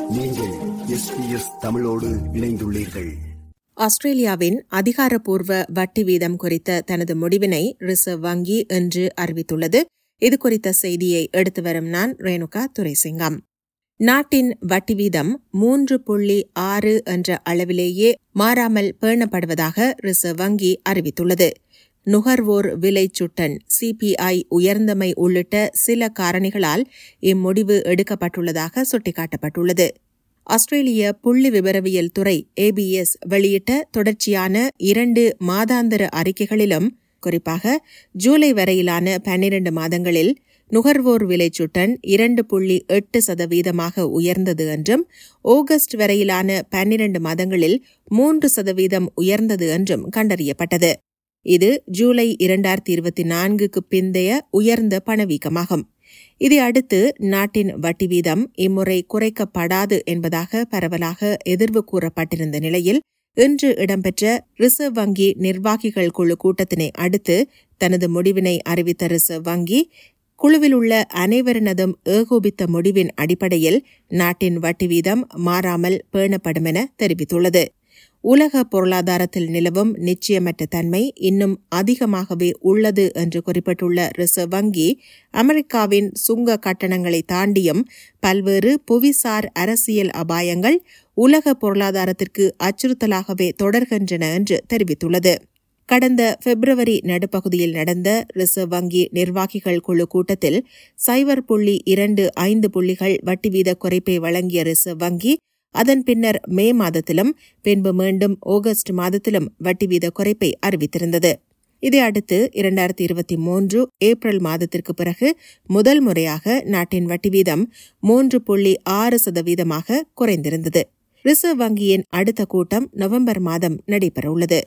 நீங்கள் எஸ்பிஎஸ் தமிழோடு இணைந்துள்ளீர்கள் ஆஸ்திரேலியாவின் அதிகாரப்பூர்வ வட்டி வீதம் குறித்த தனது முடிவினை ரிசர்வ் வங்கி இன்று அறிவித்துள்ளது இது குறித்த செய்தியை எடுத்து வரும் நான் ரேணுகா துரைசிங்கம் நாட்டின் வட்டி வீதம் மூன்று புள்ளி ஆறு என்ற அளவிலேயே மாறாமல் பேணப்படுவதாக ரிசர்வ் வங்கி அறிவித்துள்ளது நுகர்வோர் விலை சுட்டன் சிபிஐ உயர்ந்தமை உள்ளிட்ட சில காரணிகளால் இம்முடிவு எடுக்கப்பட்டுள்ளதாக சுட்டிக்காட்டப்பட்டுள்ளது ஆஸ்திரேலிய புள்ளி விவரவியல் துறை ஏபிஎஸ் வெளியிட்ட தொடர்ச்சியான இரண்டு மாதாந்திர அறிக்கைகளிலும் குறிப்பாக ஜூலை வரையிலான பன்னிரண்டு மாதங்களில் நுகர்வோர் விலைச்சுட்டன் இரண்டு புள்ளி எட்டு சதவீதமாக உயர்ந்தது என்றும் ஆகஸ்ட் வரையிலான பன்னிரண்டு மாதங்களில் மூன்று சதவீதம் உயர்ந்தது என்றும் கண்டறியப்பட்டது இது ஜூலை இரண்டாயிரத்தி இருபத்தி நான்குக்கு பிந்தைய உயர்ந்த பணவீக்கமாகும் இதை அடுத்து நாட்டின் வட்டி வீதம் இம்முறை குறைக்கப்படாது என்பதாக பரவலாக எதிர்வு கூறப்பட்டிருந்த நிலையில் இன்று இடம்பெற்ற ரிசர்வ் வங்கி நிர்வாகிகள் குழு கூட்டத்தினை அடுத்து தனது முடிவினை அறிவித்த ரிசர்வ் வங்கி குழுவில் உள்ள அனைவரினதும் ஏகோபித்த முடிவின் அடிப்படையில் நாட்டின் வட்டி வீதம் மாறாமல் பேணப்படும் என தெரிவித்துள்ளது உலக பொருளாதாரத்தில் நிலவும் நிச்சயமற்ற தன்மை இன்னும் அதிகமாகவே உள்ளது என்று குறிப்பிட்டுள்ள ரிசர்வ் வங்கி அமெரிக்காவின் சுங்க கட்டணங்களை தாண்டியும் பல்வேறு புவிசார் அரசியல் அபாயங்கள் உலக பொருளாதாரத்திற்கு அச்சுறுத்தலாகவே தொடர்கின்றன என்று தெரிவித்துள்ளது கடந்த பிப்ரவரி நடுப்பகுதியில் நடந்த ரிசர்வ் வங்கி நிர்வாகிகள் குழு கூட்டத்தில் சைபர் புள்ளி இரண்டு ஐந்து புள்ளிகள் வட்டி வீத குறைப்பை வழங்கிய ரிசர்வ் வங்கி அதன் பின்னர் மே மாதத்திலும் பின்பு மீண்டும் ஆகஸ்ட் மாதத்திலும் வட்டி வீத குறைப்பை அறிவித்திருந்தது இதையடுத்து இரண்டாயிரத்தி இருபத்தி மூன்று ஏப்ரல் மாதத்திற்கு பிறகு முதல் முறையாக நாட்டின் வட்டி வீதம் மூன்று புள்ளி ஆறு சதவீதமாக குறைந்திருந்தது ரிசர்வ் வங்கியின் அடுத்த கூட்டம் நவம்பர் மாதம் நடைபெறவுள்ளது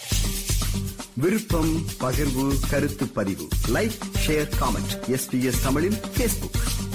விருப்பம் பகிர்வு கருத்து பதிவு லைக் ஷேர் காமெண்ட் எஸ்பிஎஸ் தமிழின் பேஸ்புக்